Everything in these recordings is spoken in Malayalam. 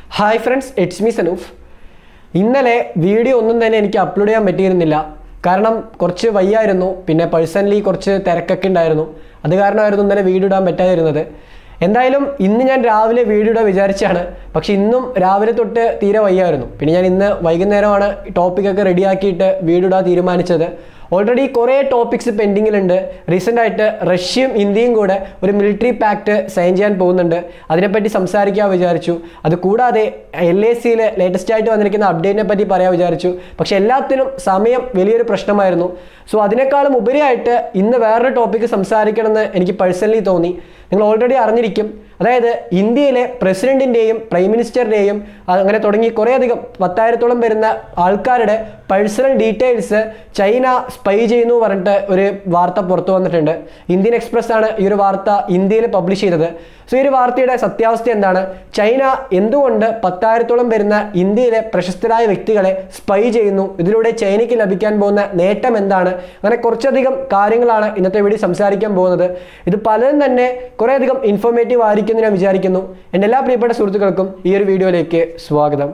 hi friends it's me Sanoof ഇന്നലെ വീഡിയോ ഒന്നും തന്നെ എനിക്ക് അപ്ലോഡ് ചെയ്യാൻ പറ്റിയിരുന്നില്ല കാരണം കുറച്ച് വയ്യായിരുന്നു പിന്നെ പേഴ്സണലി കുറച്ച് തിരക്കൊക്കെ ഉണ്ടായിരുന്നു അത് കാരണമായിരുന്നു ഇന്നലെ വീഡിയോ ഇടാൻ പറ്റാതിരുന്നത് എന്തായാലും ഇന്ന് ഞാൻ രാവിലെ വീഡിയോ ഇടാൻ വിചാരിച്ചാണ് പക്ഷെ ഇന്നും രാവിലെ തൊട്ട് തീരെ വയ്യായിരുന്നു പിന്നെ ഞാൻ ഇന്ന് വൈകുന്നേരമാണ് ടോപ്പിക്കൊക്കെ റെഡിയാക്കിയിട്ട് വീഡിയോ ഇടാൻ തീരുമാനിച്ചത് ഓൾറെഡി കുറേ ടോപ്പിക്സ് പെൻഡിങ്ങിലുണ്ട് റീസെൻ്റ് ആയിട്ട് റഷ്യയും ഇന്ത്യയും കൂടെ ഒരു മിലിറ്ററി പാക്ട് സൈൻ ചെയ്യാൻ പോകുന്നുണ്ട് അതിനെപ്പറ്റി സംസാരിക്കാൻ വിചാരിച്ചു അത് കൂടാതെ എൽ എ സിയിൽ ലേറ്റസ്റ്റ് ആയിട്ട് വന്നിരിക്കുന്ന അപ്ഡേറ്റിനെ പറ്റി പറയാൻ വിചാരിച്ചു പക്ഷെ എല്ലാത്തിനും സമയം വലിയൊരു പ്രശ്നമായിരുന്നു സോ അതിനേക്കാളും ഉപരിയായിട്ട് ഇന്ന് വേറൊരു ടോപ്പിക്ക് സംസാരിക്കണമെന്ന് എനിക്ക് പേഴ്സണലി തോന്നി നിങ്ങൾ ഓൾറെഡി അറിഞ്ഞിരിക്കും അതായത് ഇന്ത്യയിലെ പ്രസിഡന്റിൻ്റെയും പ്രൈം മിനിസ്റ്ററുടെയും അങ്ങനെ തുടങ്ങി കുറേയധികം പത്തായിരത്തോളം വരുന്ന ആൾക്കാരുടെ പേഴ്സണൽ ഡീറ്റെയിൽസ് ചൈന സ്പൈ ചെയ്യുന്നു പറഞ്ഞിട്ട് ഒരു വാർത്ത പുറത്തു വന്നിട്ടുണ്ട് ഇന്ത്യൻ എക്സ്പ്രസ് ആണ് ഈ ഒരു വാർത്ത ഇന്ത്യയിൽ പബ്ലിഷ് ചെയ്തത് സോ ഈ ഒരു വാർത്തയുടെ സത്യാവസ്ഥ എന്താണ് ചൈന എന്തുകൊണ്ട് പത്തായിരത്തോളം വരുന്ന ഇന്ത്യയിലെ പ്രശസ്തരായ വ്യക്തികളെ സ്പൈ ചെയ്യുന്നു ഇതിലൂടെ ചൈനയ്ക്ക് ലഭിക്കാൻ പോകുന്ന നേട്ടം എന്താണ് അങ്ങനെ കുറച്ചധികം കാര്യങ്ങളാണ് ഇന്നത്തെ വീഡിയോ സംസാരിക്കാൻ പോകുന്നത് ഇത് പലരും തന്നെ കുറേയധികം ഇൻഫോർമേറ്റീവ് ആയിരിക്കും എന്ന് ഞാൻ വിചാരിക്കുന്നു എൻ്റെ എല്ലാ പ്രിയപ്പെട്ട സുഹൃത്തുക്കൾക്കും ഈ ഒരു വീഡിയോയിലേക്ക് സ്വാഗതം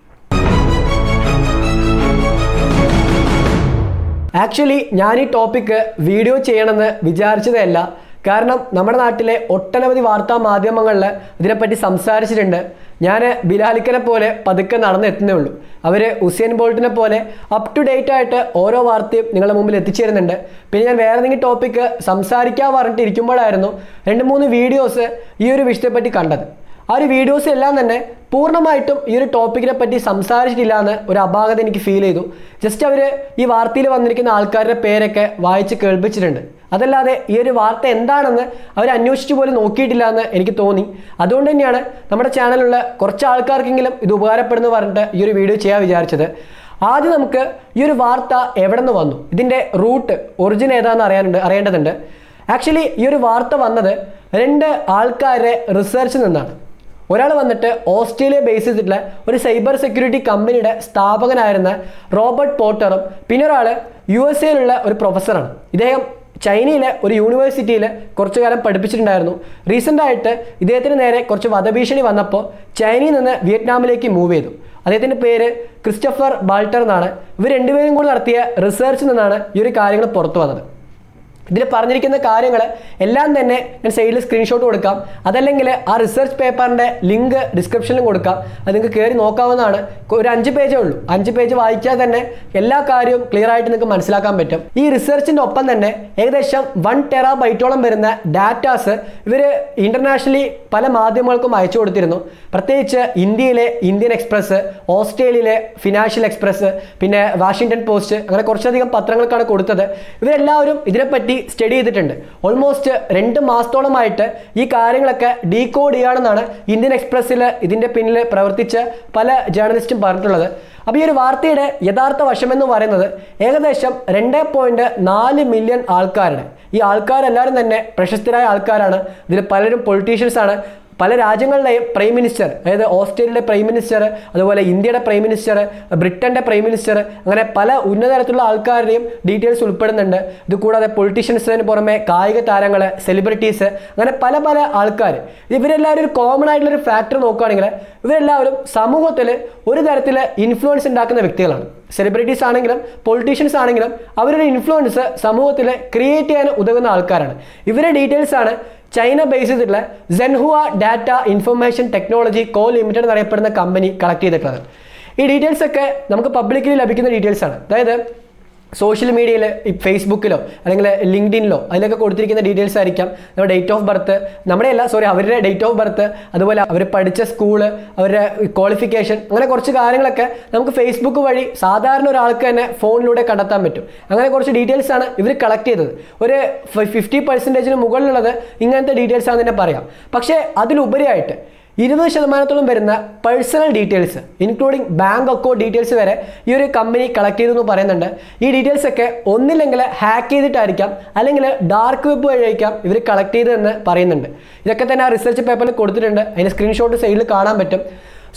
ആക്ച്വലി ഞാൻ ഈ ടോപ്പിക്ക് വീഡിയോ ചെയ്യണമെന്ന് വിചാരിച്ചതല്ല കാരണം നമ്മുടെ നാട്ടിലെ ഒട്ടനവധി വാർത്താ മാധ്യമങ്ങളിൽ ഇതിനെപ്പറ്റി സംസാരിച്ചിട്ടുണ്ട് ഞാൻ ബിലാലിക്കനെ പോലെ പതുക്കെ നടന്നെത്തുന്നേ ഉള്ളൂ അവർ ഉസൈൻ ബോൾട്ടിനെ പോലെ അപ് ടു ഡേറ്റ് ആയിട്ട് ഓരോ വാർത്തയും നിങ്ങളുടെ മുമ്പിൽ എത്തിച്ചേരുന്നുണ്ട് പിന്നെ ഞാൻ വേറെ എന്തെങ്കിലും ടോപ്പിക്ക് സംസാരിക്കാൻ പറഞ്ഞിട്ട് ഇരിക്കുമ്പോഴായിരുന്നു രണ്ട് മൂന്ന് വീഡിയോസ് ഈ ഒരു വിഷയത്തെപ്പറ്റി കണ്ടത് ആ ഒരു വീഡിയോസ് എല്ലാം തന്നെ പൂർണ്ണമായിട്ടും ഈ ഒരു ടോപ്പിക്കിനെ പറ്റി സംസാരിച്ചിട്ടില്ല എന്ന് ഒരു അപാകത എനിക്ക് ഫീൽ ചെയ്തു ജസ്റ്റ് അവർ ഈ വാർത്തയിൽ വന്നിരിക്കുന്ന ആൾക്കാരുടെ പേരൊക്കെ വായിച്ച് കേൾപ്പിച്ചിട്ടുണ്ട് അതല്ലാതെ ഈ ഒരു വാർത്ത എന്താണെന്ന് അവർ അന്വേഷിച്ച് പോലും നോക്കിയിട്ടില്ല എന്ന് എനിക്ക് തോന്നി അതുകൊണ്ട് തന്നെയാണ് നമ്മുടെ ചാനലിലുള്ള കുറച്ച് ആൾക്കാർക്കെങ്കിലും ഇത് ഉപകാരപ്പെടുന്നു പറഞ്ഞിട്ട് ഈ ഒരു വീഡിയോ ചെയ്യാൻ വിചാരിച്ചത് ആദ്യം നമുക്ക് ഈ ഒരു വാർത്ത എവിടെ നിന്ന് വന്നു ഇതിൻ്റെ റൂട്ട് ഒറിജിൻ ഏതാണെന്ന് അറിയാനുണ്ട് അറിയേണ്ടതുണ്ട് ആക്ച്വലി ഈ ഒരു വാർത്ത വന്നത് രണ്ട് ആൾക്കാരുടെ റിസർച്ചിൽ നിന്നാണ് ഒരാൾ വന്നിട്ട് ഓസ്ട്രേലിയ ബേസ് ചെയ്തിട്ടുള്ള ഒരു സൈബർ സെക്യൂരിറ്റി കമ്പനിയുടെ സ്ഥാപകനായിരുന്ന റോബർട്ട് പോട്ടറും പിന്നെ ഒരാൾ യു എസ് എയിലുള്ള ഒരു പ്രൊഫസറാണ് ഇദ്ദേഹം ചൈനയിലെ ഒരു യൂണിവേഴ്സിറ്റിയിൽ കുറച്ചു കാലം പഠിപ്പിച്ചിട്ടുണ്ടായിരുന്നു റീസെൻ്റ് ആയിട്ട് ഇദ്ദേഹത്തിന് നേരെ കുറച്ച് വധഭീഷണി വന്നപ്പോൾ ചൈനയിൽ നിന്ന് വിയറ്റ്നാമിലേക്ക് മൂവ് ചെയ്തു അദ്ദേഹത്തിൻ്റെ പേര് ക്രിസ്റ്റഫർ ബാൾട്ടർ എന്നാണ് ഇവർ രണ്ടുപേരും കൂടി നടത്തിയ റിസർച്ചിൽ നിന്നാണ് ഈ ഒരു കാര്യങ്ങൾ പുറത്തു വന്നത് ഇതിൽ പറഞ്ഞിരിക്കുന്ന കാര്യങ്ങൾ എല്ലാം തന്നെ ഞാൻ സൈഡിൽ സ്ക്രീൻഷോട്ട് കൊടുക്കാം അതല്ലെങ്കിൽ ആ റിസർച്ച് പേപ്പറിൻ്റെ ലിങ്ക് ഡിസ്ക്രിപ്ഷനിലും കൊടുക്കാം അത് നിങ്ങൾക്ക് കയറി നോക്കാവുന്നതാണ് ഒരു അഞ്ച് പേജേ ഉള്ളൂ അഞ്ച് പേജ് വായിച്ചാൽ തന്നെ എല്ലാ കാര്യവും ക്ലിയർ ആയിട്ട് നിങ്ങൾക്ക് മനസ്സിലാക്കാൻ പറ്റും ഈ റിസർച്ചിൻ്റെ ഒപ്പം തന്നെ ഏകദേശം വൺ ടെറാ ബൈറ്റോളം വരുന്ന ഡാറ്റാസ് ഇവർ ഇൻ്റർനാഷണലി പല മാധ്യമങ്ങൾക്കും അയച്ചു കൊടുത്തിരുന്നു പ്രത്യേകിച്ച് ഇന്ത്യയിലെ ഇന്ത്യൻ എക്സ്പ്രസ് ഓസ്ട്രേലിയയിലെ ഫിനാൻഷ്യൽ എക്സ്പ്രസ് പിന്നെ വാഷിങ്ടൺ പോസ്റ്റ് അങ്ങനെ കുറച്ചധികം പത്രങ്ങൾക്കാണ് കൊടുത്തത് ഇവരെല്ലാവരും ഇതിനെപ്പറ്റി സ്റ്റഡി ചെയ്തിട്ടുണ്ട് ഓൾമോസ്റ്റ് രണ്ട് മാസത്തോളമായിട്ട് ഈ കാര്യങ്ങളൊക്കെ ഡീകോഡ് ചെയ്യുകയാണെന്നാണ് ഇന്ത്യൻ എക്സ്പ്രസ്സിൽ ഇതിൻ്റെ പിന്നിൽ പ്രവർത്തിച്ച പല ജേർണലിസ്റ്റും പറഞ്ഞിട്ടുള്ളത് അപ്പോൾ ഈ ഒരു വാർത്തയുടെ യഥാർത്ഥ വശമെന്ന് പറയുന്നത് ഏകദേശം രണ്ട് പോയിന്റ് നാല് മില്യൺ ആൾക്കാരുടെ ഈ ആൾക്കാരെല്ലാവരും തന്നെ പ്രശസ്തരായ ആൾക്കാരാണ് ഇതിൽ പലരും പൊളിറ്റീഷ്യൻസ് ആണ് പല രാജ്യങ്ങളുടെയും പ്രൈം മിനിസ്റ്റർ അതായത് ഓസ്ട്രേലിയയുടെ പ്രൈം മിനിസ്റ്റർ അതുപോലെ ഇന്ത്യയുടെ പ്രൈം മിനിസ്റ്റർ ബ്രിട്ടൻ്റെ പ്രൈം മിനിസ്റ്റർ അങ്ങനെ പല ഉന്നത തരത്തിലുള്ള ആൾക്കാരുടെയും ഡീറ്റെയിൽസ് ഉൾപ്പെടുന്നുണ്ട് ഇത് കൂടാതെ പൊളിറ്റീഷ്യൻസിന് പുറമെ കായിക താരങ്ങൾ സെലിബ്രിറ്റീസ് അങ്ങനെ പല പല ആൾക്കാർ ഇവരെല്ലാവരും ഒരു കോമൺ ആയിട്ടുള്ള ഒരു ഫാക്ടർ നോക്കുകയാണെങ്കിൽ ഇവരെല്ലാവരും സമൂഹത്തിൽ ഒരു തരത്തിൽ ഇൻഫ്ലുവൻസ് ഉണ്ടാക്കുന്ന വ്യക്തികളാണ് സെലിബ്രിറ്റീസ് ആണെങ്കിലും പൊളിറ്റീഷ്യൻസ് ആണെങ്കിലും അവരുടെ ഇൻഫ്ലുവൻസ് സമൂഹത്തിൽ ക്രിയേറ്റ് ചെയ്യാൻ ഉതകുന്ന ആൾക്കാരാണ് ഇവരുടെ ഡീറ്റെയിൽസ് ആണ് ചൈന ബേസ് ചെയ്തിട്ടുള്ള Zhenhua data information technology co limited എന്നറിയപ്പെടുന്ന കമ്പനി കളക്ട് ചെയ്തിട്ടുള്ളത് ഈ ഡീറ്റെയിൽസ് ഒക്കെ നമുക്ക് പബ്ലിക്കലി ലഭിക്കുന്ന ഡീറ്റെയിൽസ് ആണ് അതായത് സോഷ്യൽ മീഡിയയിൽ ഈ ഫേസ്ബുക്കിലോ അല്ലെങ്കിൽ ലിങ്ക്ഡിനിലോ അതിലൊക്കെ കൊടുത്തിരിക്കുന്ന ഡീറ്റെയിൽസ് ആയിരിക്കാം നമ്മുടെ ഡേറ്റ് ഓഫ് ബർത്ത് നമ്മുടെ അല്ല സോറി അവരുടെ ഡേറ്റ് ഓഫ് ബർത്ത് അതുപോലെ അവർ പഠിച്ച സ്കൂള് അവരുടെ ക്വാളിഫിക്കേഷൻ അങ്ങനെ കുറച്ച് കാര്യങ്ങളൊക്കെ നമുക്ക് ഫേസ്ബുക്ക് വഴി സാധാരണ ഒരാൾക്ക് തന്നെ ഫോണിലൂടെ കണ്ടെത്താൻ പറ്റും അങ്ങനെ കുറച്ച് ഡീറ്റെയിൽസ് ആണ് ഇവർ കളക്ട് ചെയ്തത് ഒരു ഫിഫ്റ്റി പെർസെൻറ്റേജിന് മുകളിലുള്ളത് ഇങ്ങനത്തെ ഡീറ്റെയിൽസ് ആണെന്ന് തന്നെ പറയാം പക്ഷേ അതിലുപരിയായിട്ട് ഇരുപത് ശതമാനത്തോളം വരുന്ന personal details including bank account details വരെ ഈ ഒരു കമ്പനി കളക്ട് ചെയ്തെന്ന് പറയുന്നുണ്ട് ഈ ഡീറ്റെയിൽസ് ഒക്കെ ഒന്നില്ലെങ്കിൽ ഹാക്ക് ചെയ്തിട്ടായിരിക്കാം അല്ലെങ്കിൽ ഡാർക്ക് വെബ് വഴിയായിരിക്കാം ഇവർ കളക്ട് ചെയ്തതെന്ന് പറയുന്നുണ്ട് ഇതൊക്കെ തന്നെ ആ റിസർച്ച് പേപ്പറിൽ കൊടുത്തിട്ടുണ്ട് അതിൻ്റെ സ്ക്രീൻഷോട്ട് സൈഡിൽ കാണാൻ പറ്റും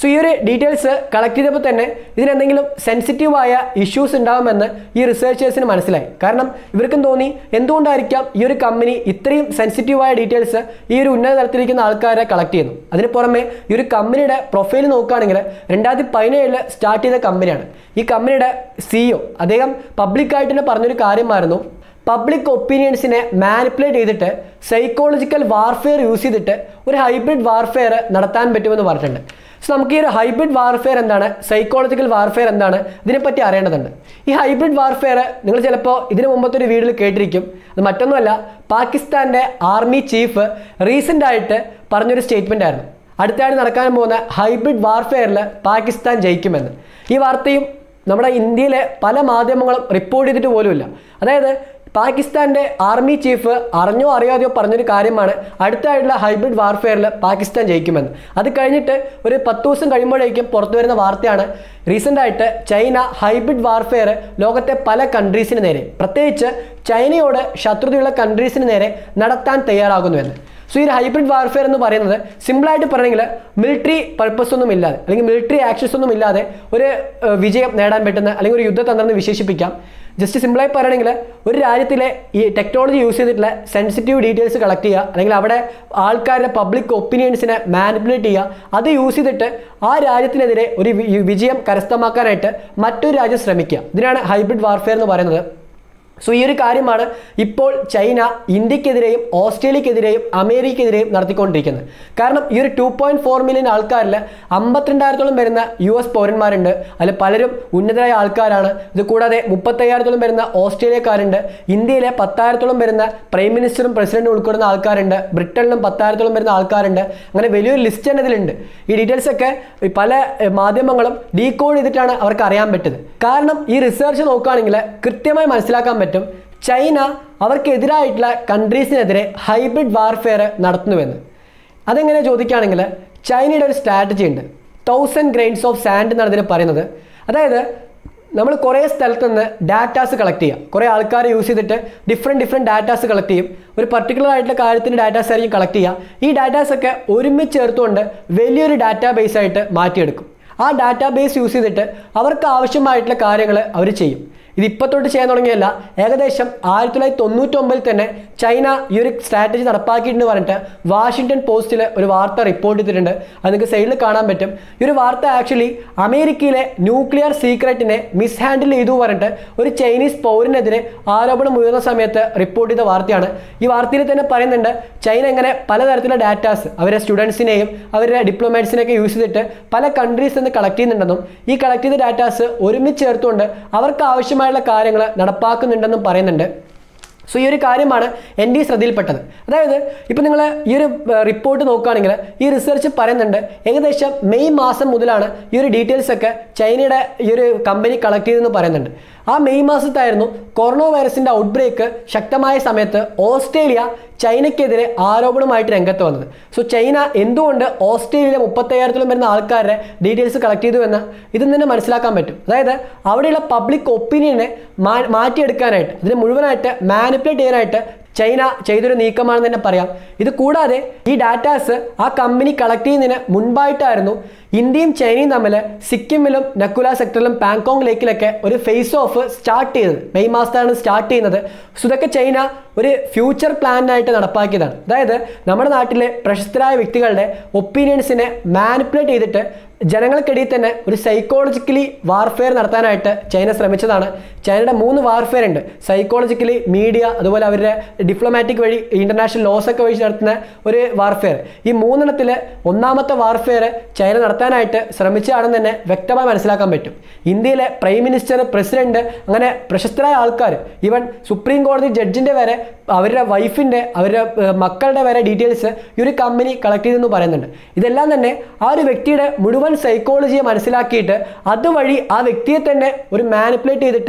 സോ ഈ ഒരു ഡീറ്റെയിൽസ് കളക്ട് ചെയ്തപ്പോൾ തന്നെ ഇതിനെന്തെങ്കിലും സെൻസിറ്റീവായ ഇഷ്യൂസ് ഉണ്ടാകുമെന്ന് ഈ റിസർച്ചേഴ്സിന് മനസ്സിലായി കാരണം ഇവർക്കും തോന്നി എന്തുകൊണ്ടായിരിക്കാം ഈ ഒരു കമ്പനി ഇത്രയും സെൻസിറ്റീവായ ഡീറ്റെയിൽസ് ഈ ഒരു ഉന്നത തലത്തിലിരിക്കുന്ന ആൾക്കാരെ കളക്ട് ചെയ്യുന്നു അതിന് പുറമെ ഈ ഒരു കമ്പനിയുടെ പ്രൊഫൈൽ നോക്കുകയാണെങ്കിൽ രണ്ടായിരത്തി പതിനേഴിൽ സ്റ്റാർട്ട് ചെയ്ത കമ്പനിയാണ് ഈ കമ്പനിയുടെ സിഇഒ അദ്ദേഹം പബ്ലിക്കായിട്ട് തന്നെ പറഞ്ഞൊരു കാര്യമായിരുന്നു പബ്ലിക് ഒപ്പീനിയൻസിനെ മാനിപ്പുലേറ്റ് ചെയ്തിട്ട് സൈക്കോളജിക്കൽ വാർഫെയർ യൂസ് ചെയ്തിട്ട് ഒരു ഹൈബ്രിഡ് വാർഫെയർ നടത്താൻ പറ്റുമെന്ന് പറഞ്ഞിട്ടുണ്ട് സോ നമുക്ക് ഈ ഒരു ഹൈബ്രിഡ് വാർഫെയർ എന്താണ് സൈക്കോളജിക്കൽ വാർഫെയർ എന്താണ് ഇതിനെപ്പറ്റി അറിയേണ്ടതുണ്ട് ഈ ഹൈബ്രിഡ് വാർഫെയർ നിങ്ങൾ ചിലപ്പോൾ ഇതിനു മുമ്പത്തെ ഒരു വീഡിയോയിൽ കേട്ടിരിക്കും അത് മറ്റൊന്നുമല്ല പാകിസ്ഥാൻ്റെ ആർമി ചീഫ് റീസെൻ്റ് ആയിട്ട് പറഞ്ഞൊരു സ്റ്റേറ്റ്മെൻ്റ് ആയിരുന്നു അടുത്തയാഴ്ച നടക്കാൻ പോകുന്ന ഹൈബ്രിഡ് വാർഫെയറിൽ പാകിസ്ഥാൻ ജയിക്കുമെന്ന് ഈ വാർത്തയും നമ്മുടെ ഇന്ത്യയിലെ പല മാധ്യമങ്ങളും റിപ്പോർട്ട് ചെയ്തിട്ട് പോലുമില്ല അതായത് പാകിസ്ഥാന്റെ ആർമി ചീഫ് അറിഞ്ഞോ അറിയാതെയോ പറഞ്ഞൊരു കാര്യമാണ് അടുത്തായിട്ടുള്ള ഹൈബ്രിഡ് വാർഫെയറിൽ പാകിസ്ഥാൻ ജയിക്കുമെന്ന് അത് കഴിഞ്ഞിട്ട് ഒരു പത്ത് ദിവസം കഴിയുമ്പോഴേക്കും പുറത്തു വരുന്ന വാർത്തയാണ് റീസെൻ്റ് ആയിട്ട് ചൈന ഹൈബ്രിഡ് വാർഫെയർ ലോകത്തെ പല കൺട്രീസിന് നേരെ പ്രത്യേകിച്ച് ചൈനയോട് ശത്രുതയുള്ള കൺട്രീസിന് നേരെ നടത്താൻ തയ്യാറാകുന്നുവെന്ന് സോ ഈ ഒരു ഹൈബ്രിഡ് വാർഫെയർ എന്ന് പറയുന്നത് സിമ്പിളായിട്ട് പറയണമെങ്കിൽ മിലിറ്ററി പർപ്പസ് ഒന്നും ഇല്ലാതെ അല്ലെങ്കിൽ മിലിറ്ററി ആക്ഷൻസ് ഒന്നും ഇല്ലാതെ ഒരു ഏഹ്, വിജയം നേടാൻ പറ്റുന്ന അല്ലെങ്കിൽ ഒരു യുദ്ധതന്ത്രം എന്ന് വിശേഷിപ്പിക്കാം ജസ്റ്റ് സിമ്പിളായി പറയണമെങ്കിൽ ഒരു രാജ്യത്തിലെ ഈ ടെക്നോളജി യൂസ് ചെയ്തിട്ടുള്ള സെൻസിറ്റീവ് ഡീറ്റെയിൽസ് കളക്ട് ചെയ്യുക അല്ലെങ്കിൽ അവിടെ ആൾക്കാരുടെ പബ്ലിക് ഒപ്പീനിയൻസിനെ മാനിപ്പുലേറ്റ് ചെയ്യുക അത് യൂസ് ചെയ്തിട്ട് ആ രാജ്യത്തിനെതിരെ ഒരു വി- വിജയം കരസ്ഥമാക്കാനായിട്ട് മറ്റൊരു രാജ്യം ശ്രമിക്കുക ഇതിനാണ് ഹൈബ്രിഡ് വാർഫെയർ എന്ന് പറയുന്നത് സോ ഈ ഒരു കാര്യമാണ് ഇപ്പോൾ ചൈന ഇന്ത്യക്കെതിരെയും ഓസ്ട്രേലിയക്കെതിരെയും അമേരിക്കക്കെതിരെയും നടത്തിക്കൊണ്ടിരിക്കുന്നത് കാരണം ഈ ഒരു ടു പോയിന്റ് ഫോർ മില്യൺ ആൾക്കാരിൽ അമ്പത്തിരണ്ടായിരത്തോളം വരുന്ന യു എസ് പൗരന്മാരുണ്ട് അതിൽ പലരും ഉന്നതരായ ആൾക്കാരാണ് ഇത് കൂടാതെ മുപ്പത്തയ്യായിരത്തോളം വരുന്ന ഓസ്ട്രേലിയക്കാരുണ്ട് ഇന്ത്യയിലെ പത്തായിരത്തോളം വരുന്ന പ്രൈം മിനിസ്റ്ററും പ്രസിഡന്റും ഉൾപ്പെടുന്ന ആൾക്കാരുണ്ട് ബ്രിട്ടനിലും പത്തായിരത്തോളം വരുന്ന ആൾക്കാരുണ്ട് അങ്ങനെ വലിയൊരു ലിസ്റ്റ് തന്നെ ഇതിലുണ്ട് ഈ ഡീറ്റെയിൽസ് ഒക്കെ ഈ പല എഹ്, മാധ്യമങ്ങളും ഡീകോഡ് ചെയ്തിട്ടാണ് അവർക്ക് അറിയാൻ പറ്റുന്നത് കാരണം ഈ റിസർച്ച് നോക്കുകയാണെങ്കിൽ കൃത്യമായി മനസ്സിലാക്കാൻ പറ്റും ചൈന അവർക്കെതിരായിട്ടുള്ള കൺട്രീസിനെതിരെ ഹൈബ്രിഡ് വാർഫെയർ നടത്തുന്നുവെന്ന് അതെങ്ങനെ ചോദിക്കുകയാണെങ്കിൽ ചൈനയുടെ ഒരു സ്ട്രാറ്റജി ഉണ്ട് തൗസൻഡ് ഗ്രെയിൻസ് ഓഫ് സാൻഡ് എന്നാണ് ഇതിന് പറയുന്നത് അതായത് നമ്മൾ കുറേ സ്ഥലത്ത് നിന്ന് ഡാറ്റാസ് കളക്ട് ചെയ്യാം കുറേ ആൾക്കാർ യൂസ് ചെയ്തിട്ട് ഡിഫറെൻറ്റ് ഡിഫറെൻറ്റ് ഡാറ്റാസ് കളക്ട് ചെയ്യും ഒരു പർട്ടിക്കുലർ ആയിട്ടുള്ള കാര്യത്തിൻ്റെ ഡാറ്റാസ് ആയിരിക്കും കളക്ട് ചെയ്യുക ഈ ഡാറ്റാസ് ഒക്കെ ഒരുമിച്ച് ചേർത്തുകൊണ്ട് വലിയൊരു ഡാറ്റാ ബേസ് ആയിട്ട് മാറ്റിയെടുക്കും ആ ഡാറ്റാ ബേസ് യൂസ് ചെയ്തിട്ട് അവർക്ക് ആവശ്യമായിട്ടുള്ള കാര്യങ്ങൾ അവർ ചെയ്യും ഇത് ഇപ്പോൾ തൊട്ട് ചെയ്യാൻ തുടങ്ങിയല്ല ഏകദേശം ആയിരത്തി തൊള്ളായിരത്തി തൊണ്ണൂറ്റൊമ്പതിൽ തന്നെ ചൈന ഈ ഒരു സ്ട്രാറ്റജി നടപ്പാക്കിയിട്ടുണ്ട് പറഞ്ഞിട്ട് വാഷിങ്ടൺ പോസ്റ്റിൽ ഒരു വാർത്ത റിപ്പോർട്ട് ചെയ്തിട്ടുണ്ട് അത് നിങ്ങൾക്ക് സൈഡിൽ കാണാൻ പറ്റും ഈ ഒരു വാർത്ത ആക്ച്വലി അമേരിക്കയിലെ ന്യൂക്ലിയർ സീക്രറ്റിനെ മിസ് ഹാൻഡിൽ ചെയ്തു പറഞ്ഞിട്ട് ഒരു ചൈനീസ് പൗരനെതിരെ ആരോപണം ഉയർന്ന സമയത്ത് റിപ്പോർട്ട് ചെയ്ത വാർത്തയാണ് ഈ വാർത്തയിൽ തന്നെ പറയുന്നുണ്ട് ചൈന എങ്ങനെ പലതരത്തിലുള്ള ഡാറ്റാസ് അവരുടെ സ്റ്റുഡൻസിനെയും അവരുടെ ഡിപ്ലോമാറ്റ്സിനെയൊക്കെ യൂസ് ചെയ്തിട്ട് പല കൺട്രീസിൽ നിന്ന് കളക്ട് ചെയ്യുന്നുണ്ടെന്നും ഈ കളക്ട് ചെയ്ത ഡാറ്റാസ് ഒരുമിച്ച് ചേർത്തുകൊണ്ട് അവർക്ക് ആവശ്യമായുള്ള കാര്യങ്ങൾ നടപ്പാക്കുന്നുണ്ടെന്നും പറയുന്നുണ്ട് സോ ഈ ഒരു കാര്യമാണ് എൻ്റെ ഈ ശ്രദ്ധയിൽപ്പെട്ടത് അതായത് ഇപ്പം നിങ്ങൾ ഈ ഒരു റിപ്പോർട്ട് നോക്കുകയാണെങ്കിൽ ഈ റിസർച്ച് പറയുന്നുണ്ട് ഏകദേശം മെയ് മാസം മുതലാണ് ഈ ഒരു ഡീറ്റെയിൽസ് ഒക്കെ ചൈനയുടെ ഈ ഒരു കമ്പനി കളക്ട് ചെയ്തെന്ന് പറയുന്നുണ്ട് ആ മെയ് മാസത്തായിരുന്നു കൊറോണ വൈറസിൻ്റെ ഔട്ട്ബ്രേക്ക് ശക്തമായ സമയത്ത് ഓസ്ട്രേലിയ ചൈനയ്ക്കെതിരെ ആരോപണമായിട്ട് രംഗത്ത് വന്നത് സോ ചൈന എന്തുകൊണ്ട് ഓസ്ട്രേലിയയിലെ മുപ്പത്തയ്യായിരത്തോളം വരുന്ന ആൾക്കാരുടെ ഡീറ്റെയിൽസ് കളക്ട് ചെയ്തു എന്ന് ഇതിൽ നിന്ന് തന്നെ മനസ്സിലാക്കാൻ പറ്റും അതായത് അവിടെയുള്ള പബ്ലിക് ഒപ്പീനിയനെ മാ- മാറ്റിയെടുക്കാനായിട്ട് അതിനെ മുഴുവനായിട്ട് മാനിപ്പുലേറ്റ് ചെയ്യാനായിട്ട് ചൈന ചെയ്തൊരു നീക്കമാണെന്ന് തന്നെ പറയാം ഇത് കൂടാതെ ഈ ഡാറ്റാസ് ആ കമ്പനി കളക്ട് ചെയ്യുന്നതിന് മുൻപായിട്ടായിരുന്നു ഇന്ത്യയും ചൈനയും തമ്മിൽ സിക്കിമിലും നക്കുല സെക്ടറിലും പാങ്കോങ് ലേക്കിലൊക്കെ ഒരു ഫേസ് ഓഫ് സ്റ്റാർട്ട് ചെയ്തത് മെയ് മാസത്താണ് സ്റ്റാർട്ട് ചെയ്യുന്നത് സോ ഇതൊക്കെ ചൈന ഒരു ഫ്യൂച്ചർ പ്ലാനായിട്ട് നടപ്പാക്കിയതാണ് അതായത് നമ്മുടെ നാട്ടിലെ പ്രശസ്തരായ വ്യക്തികളുടെ ഒപ്പീനിയൻസിനെ മാനിപ്പുലേറ്റ് ചെയ്തിട്ട് ജനങ്ങൾക്കിടയിൽ തന്നെ ഒരു സൈക്കോളജിക്കലി വാർഫെയർ നടത്താനായിട്ട് ചൈന ശ്രമിച്ചതാണ് ചൈനയുടെ മൂന്ന് വാർഫെയർ ഉണ്ട് സൈക്കോളജിക്കലി മീഡിയ അതുപോലെ അവരുടെ ഡിപ്ലോമാറ്റിക് വഴി ഇന്റർനാഷണൽ ലോസ് ഒക്കെ വഴി നടത്തുന്ന ഒരു വാർഫെയർ ഈ മൂന്നെണ്ണത്തിൽ ഒന്നാമത്തെ വാർഫെയർ ചൈന നടത്താനായിട്ട് ശ്രമിച്ചതാണെന്ന് തന്നെ വ്യക്തമായി മനസ്സിലാക്കാൻ പറ്റും ഇന്ത്യയിലെ പ്രൈം മിനിസ്റ്റർ പ്രസിഡന്റ് അങ്ങനെ പ്രശസ്തരായ ആൾക്കാർ ഈവൻ സുപ്രീം കോടതി ജഡ്ജിന്റെ വരെ അവരുടെ വൈഫിന്റെ അവരുടെ ഏർ, മക്കളുടെ വരെ ഡീറ്റെയിൽസ് ഈ ഒരു കമ്പനി കളക്ട് ചെയ്തെന്ന് പറയുന്നുണ്ട് ഇതെല്ലാം തന്നെ ആ ഒരു വ്യക്തിയുടെ മുഴുവൻ സൈക്കോളജിയെ മനസ്സിലാക്കിയിട്ട് അതുവഴി ആ വ്യക്തിയെ തന്നെ ഒരു മാനിപ്പുലേറ്റ് ചെയ്തിട്ട്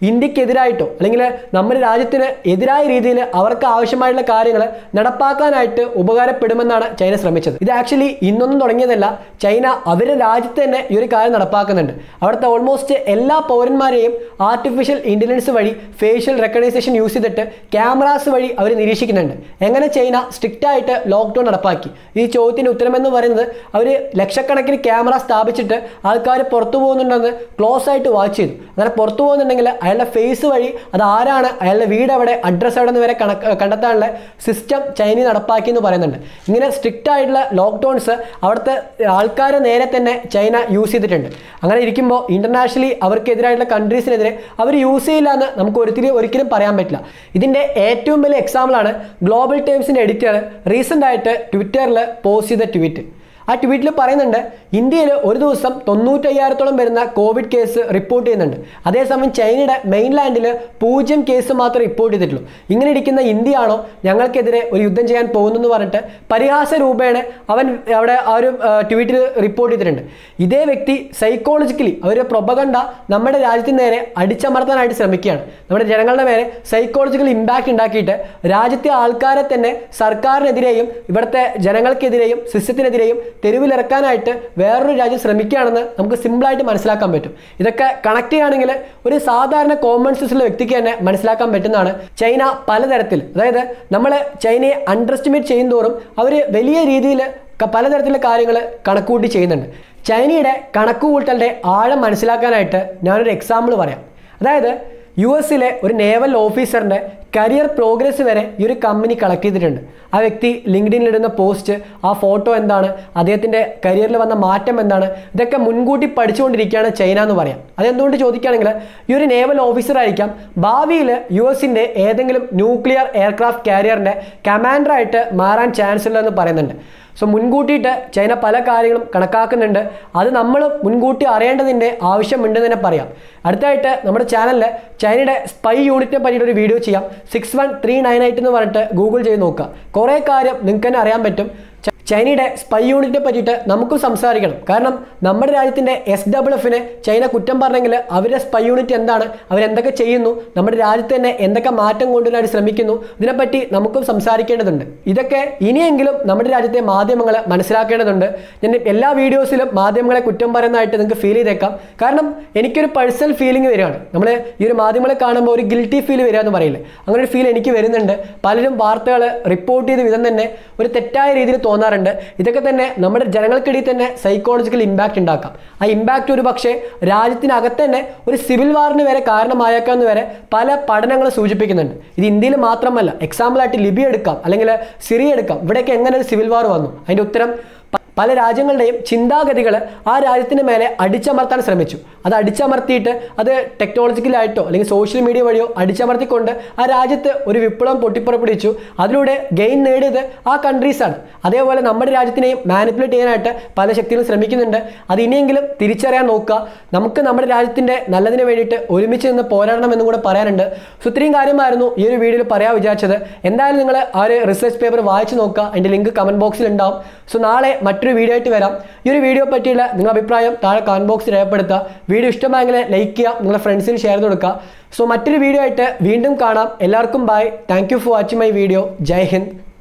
ഇന്ത്യക്കെതിരായിട്ടോ അല്ലെങ്കിൽ നമ്മുടെ രാജ്യത്തിന് എതിരായ രീതിയിൽ അവർക്ക് ആവശ്യമായിട്ടുള്ള കാര്യങ്ങൾ നടപ്പാക്കാനായിട്ട് ഉപകാരപ്പെടുമെന്നാണ് ചൈന ശ്രമിച്ചത് ഇത് ആക്ച്വലി ഇന്നൊന്നും തുടങ്ങിയതല്ല ചൈന അവരുടെ രാജ്യത്ത് തന്നെ ഈ ഒരു കാര്യം നടപ്പാക്കുന്നുണ്ട് അവിടുത്തെ ഓൾമോസ്റ്റ് എല്ലാ പൗരന്മാരെയും ആർട്ടിഫിഷ്യൽ ഇന്റലിജൻസ് വഴി ഫേഷ്യൽ റെക്കഗ്നൈസേഷൻ യൂസ് ചെയ്തിട്ട് ക്യാമറാസ് വഴി അവർ നിരീക്ഷിക്കുന്നുണ്ട് എങ്ങനെ ചൈന സ്ട്രിക്റ്റ് ആയിട്ട് ലോക്ക്ഡൗൺ നടപ്പാക്കി ഈ ചോദ്യത്തിന് ഉത്തരമെന്ന് പറയുന്നത് അവർ ലക്ഷക്കണക്കിന് ക്യാമറ സ്ഥാപിച്ചിട്ട് ആൾക്കാർ പുറത്തു പോകുന്നുണ്ടെന്ന് ക്ലോസ് ആയിട്ട് വാച്ച് ചെയ്തു അങ്ങനെ പുറത്തു പോകുന്നുണ്ടെങ്കിൽ അയാളുടെ ഫേസ് വഴി അത് ആരാണ് അയാളുടെ വീട് എവിടെ അഡ്രസ്സ് എവിടെ നിന്ന് വരെ കണക്ക് കണ്ടെത്താനുള്ള സിസ്റ്റം ചൈന നടപ്പാക്കി എന്ന് പറയുന്നുണ്ട് ഇങ്ങനെ സ്ട്രിക്റ്റ് ആയിട്ടുള്ള ലോക്ക്ഡൗൺസ് അവിടുത്തെ ആൾക്കാരെ നേരെ തന്നെ ചൈന യൂസ് ചെയ്തിട്ടുണ്ട് അങ്ങനെ ഇരിക്കുമ്പോൾ ഇന്റർനാഷണലി അവർക്കെതിരായിട്ടുള്ള കൺട്രീസിനെതിരെ അവർ യൂസ് ചെയ്യില്ല എന്ന് നമുക്ക് ഒരിക്കലും ഒരിക്കലും പറയാൻ പറ്റില്ല ഇതിന്റെ ഏറ്റവും വലിയ എക്സാമ്പിളാണ് ഗ്ലോബൽ ടൈംസിന്റെ എഡിറ്റർ റീസെന്റ് ആയിട്ട് ട്വിറ്ററിൽ പോസ്റ്റ് ചെയ്ത ട്വീറ്റ് ആ ട്വീറ്റിൽ പറയുന്നുണ്ട് ഇന്ത്യയിൽ ഒരു ദിവസം തൊണ്ണൂറ്റയ്യായിരത്തോളം വരുന്ന കോവിഡ് കേസ് റിപ്പോർട്ട് ചെയ്യുന്നുണ്ട് അതേസമയം ചൈനയുടെ മെയിൻലാൻഡിൽ പൂജ്യം കേസ് മാത്രമേ റിപ്പോർട്ട് ചെയ്തിട്ടുള്ളൂ ഇങ്ങനെ ഇരിക്കുന്ന ഇന്ത്യയാണോ ഞങ്ങൾക്കെതിരെ ഒരു യുദ്ധം ചെയ്യാൻ പോകുന്നെന്ന് പറഞ്ഞിട്ട് പരിഹാസ രൂപേണ അവൻ അവിടെ ആ ഒരു ട്വീറ്റിൽ റിപ്പോർട്ട് ചെയ്തിട്ടുണ്ട് ഇതേ വ്യക്തി സൈക്കോളജിക്കലി അവരുടെ പ്രൊപകണ്ട നമ്മുടെ രാജ്യത്തിന് നേരെ അടിച്ചമർത്താനായിട്ട് ശ്രമിക്കുകയാണ് നമ്മുടെ ജനങ്ങളുടെ മേലെ സൈക്കോളജിക്കൽ ഇമ്പാക്റ്റ് ഉണ്ടാക്കിയിട്ട് രാജ്യത്തെ ആൾക്കാരെ തന്നെ സർക്കാരിനെതിരെയും ഇവിടുത്തെ ജനങ്ങൾക്കെതിരെയും സിസ്റ്റത്തിനെതിരെയും തെരുവിലിറക്കാനായിട്ട് വേറൊരു രാജ്യം ശ്രമിക്കുകയാണെന്ന് നമുക്ക് സിമ്പിളായിട്ട് മനസ്സിലാക്കാൻ പറ്റും ഇതൊക്കെ കണക്ട് ചെയ്യുകയാണെങ്കിൽ ഒരു സാധാരണ കോമൺ സെൻസുള്ള വ്യക്തിക്ക് തന്നെ മനസ്സിലാക്കാൻ പറ്റുന്നതാണ് ചൈന പലതരത്തിൽ അതായത് നമ്മൾ ചൈനയെ അണ്ടർ എസ്റ്റിമേറ്റ് ചെയ്യുന്തോറും അവർ വലിയ രീതിയിൽ പലതരത്തിലുള്ള കാര്യങ്ങൾ കണക്കുകൂട്ടി ചെയ്യുന്നുണ്ട് ചൈനയുടെ കണക്കുകൂട്ടലിൻ്റെ ആഴം മനസ്സിലാക്കാനായിട്ട് ഞാനൊരു എക്സാമ്പിൾ പറയാം അതായത് യു എസിലെ ഒരു നേവൽ ഓഫീസറിൻ്റെ കരിയർ പ്രോഗ്രസ് വരെ ഈ ഒരു കമ്പനി കളക്ട് ചെയ്തിട്ടുണ്ട് ആ വ്യക്തി ലിങ്ക്ഡിനിൽ ഇടുന്ന പോസ്റ്റ് ആ ഫോട്ടോ എന്താണ് അദ്ദേഹത്തിൻ്റെ കരിയറിൽ വന്ന മാറ്റം എന്താണ് ഇതൊക്കെ മുൻകൂട്ടി പഠിച്ചുകൊണ്ടിരിക്കുകയാണ് ചൈന എന്ന് പറയാം അതെന്തുകൊണ്ട് ചോദിക്കുകയാണെങ്കിൽ ഈ ഒരു നേവൽ ഓഫീസർ ആയിരിക്കാം ഭാവിയിൽ യു എസിൻ്റെ ഏതെങ്കിലും ന്യൂക്ലിയർ എയർക്രാഫ്റ്റ് കാരിയറിൻ്റെ കമാൻഡറായിട്ട് മാറാൻ ചാൻസ് ഉള്ളതെന്ന് പറയുന്നുണ്ട് സോ മുൻകൂട്ടിയിട്ട് ചൈന പല കാര്യങ്ങളും കണക്കാക്കുന്നുണ്ട് അത് നമ്മൾ മുൻകൂട്ടി അറിയേണ്ടതിൻ്റെ ആവശ്യമുണ്ടെന്ന് തന്നെ പറയാം അടുത്തായിട്ട് നമ്മുടെ ചാനലിൽ ചൈനയുടെ സ്പൈ യൂണിറ്റിനെ പറ്റിയിട്ട് ഒരു വീഡിയോ ചെയ്യാം six one three nine eight എന്ന് പറഞ്ഞിട്ട് ഗൂഗിൾ ചെയ്ത് നോക്കുക കുറേ കാര്യം നിങ്ങൾക്ക് തന്നെ അറിയാൻ പറ്റും ച- ചൈനയുടെ സ്പൈ യൂണിറ്റിനെ പറ്റിയിട്ട് നമുക്കും സംസാരിക്കണം കാരണം നമ്മുടെ രാജ്യത്തിൻ്റെ എസ് ഡബ്ല്യു എഫിനെ ചൈന കുറ്റം പറഞ്ഞെങ്കിൽ അവരുടെ സ്പൈ യൂണിറ്റ് എന്താണ് അവരെന്തൊക്കെ ചെയ്യുന്നു നമ്മുടെ രാജ്യത്ത് തന്നെ എന്തൊക്കെ മാറ്റം കൊണ്ടുവരാൻ ശ്രമിക്കുന്നു ഇതിനെപ്പറ്റി നമുക്കും സംസാരിക്കേണ്ടതുണ്ട് ഇതൊക്കെ ഇനിയെങ്കിലും നമ്മുടെ രാജ്യത്തെ മാധ്യമങ്ങൾ മനസ്സിലാക്കേണ്ടതുണ്ട് ഞാൻ എല്ലാ വീഡിയോസിലും മാധ്യമങ്ങളെ കുറ്റം പറയുന്നതായിട്ട് നിങ്ങൾക്ക് ഫീൽ ചെയ്തേക്കാം കാരണം എനിക്കൊരു പേഴ്സണൽ ഫീലിംഗ് വരികയാണ് നമ്മൾ ഈ ഒരു മാധ്യമങ്ങളെ കാണുമ്പോൾ ഒരു ഗിൽറ്റി ഫീൽ വരിക എന്ന് പറയില്ലേ അങ്ങനെ ഒരു ഫീൽ എനിക്ക് വരുന്നുണ്ട് പലരും വാർത്തകൾ റിപ്പോർട്ട് ചെയ്ത വിധം തന്നെ ഒരു തെറ്റായ രീതിയിൽ തോന്നാറുണ്ട് ഇതൊക്കെ തന്നെ നമ്മുടെ ജനങ്ങൾക്കിടയിൽ തന്നെ സൈക്കോളജിക്കൽ ഇമ്പാക്റ്റ് ഉണ്ടാക്കാം ആ ഇമ്പാക്റ്റ് ഒരു പക്ഷേ രാജ്യത്തിനകത്ത് തന്നെ ഒരു സിവിൽ വാറിന് വരെ കാരണമായേക്കാമെന്ന് വരെ പല പഠനങ്ങൾ സൂചിപ്പിക്കുന്നുണ്ട് ഇത് ഇന്ത്യയിൽ മാത്രമല്ല എക്സാമ്പിളായിട്ട് ലിബിയ എടുക്കാം അല്ലെങ്കിൽ സിറിയ എടുക്കാം ഇവിടെയൊക്കെ എങ്ങനെ ഒരു സിവിൽ വാർ വന്നു അതിൻ്റെ ഉത്തരം പ- പല രാജ്യങ്ങളുടെയും ചിന്താഗതികൾ ആ രാജ്യത്തിന് മേലെ അടിച്ചമർത്താൻ ശ്രമിച്ചു അത് അടിച്ചമർത്തിയിട്ട് അത് ടെക്നോളജിക്കലായിട്ടോ അല്ലെങ്കിൽ സോഷ്യൽ മീഡിയ വഴിയോ അടിച്ചമർത്തിക്കൊണ്ട് ആ രാജ്യത്ത് ഒരു വിപ്ലവം പൊട്ടിപ്പുറപ്പെടുവിച്ചു അതിലൂടെ ഗെയിൻ നേടിയത് ആ കൺട്രീസാണ് അതേപോലെ നമ്മുടെ രാജ്യത്തിനെയും മാനിപ്പുലേറ്റ് ചെയ്യാനായിട്ട് പല ശക്തികളും ശ്രമിക്കുന്നുണ്ട് അത് ഇനിയെങ്കിലും തിരിച്ചറിയാൻ നോക്കുക നമുക്ക് നമ്മുടെ രാജ്യത്തിൻ്റെ നല്ലതിന് വേണ്ടിയിട്ട് ഒരുമിച്ച് നിന്ന് പോരാടണം എന്നും കൂടെ പറയാനുണ്ട് സോ ഇത്രയും കാര്യമായിരുന്നു ഈ ഒരു വീഡിയോയിൽ പറയാൻ വിചാരിച്ചത് എന്തായാലും നിങ്ങൾ ആ ഒരു റിസർച്ച് പേപ്പർ വായിച്ച് നോക്കുക അതിൻ്റെ ലിങ്ക് കമൻറ്റ് ബോക്സിൽ ഉണ്ടാവും സോ നാളെ മറ്റൊരു വീഡിയോ ആയിട്ട് വരാം ഈ ഒരു വീഡിയോ പറ്റിയുള്ള നിങ്ങളുടെ അഭിപ്രായം താഴെ കമൻറ്റ് ബോക്സിൽ രേഖപ്പെടുത്തുക വീഡിയോ ഇഷ്ടമായെങ്കിൽ ലൈക്ക് ചെയ്യുക നിങ്ങളുടെ ഫ്രണ്ട്സിന് ഷെയർ ചെയ്ത് കൊടുക്കുക സോ മറ്റൊരു വീഡിയോ ആയിട്ട് വീണ്ടും കാണാം എല്ലാവർക്കും bye thank you for watching my video Jai Hind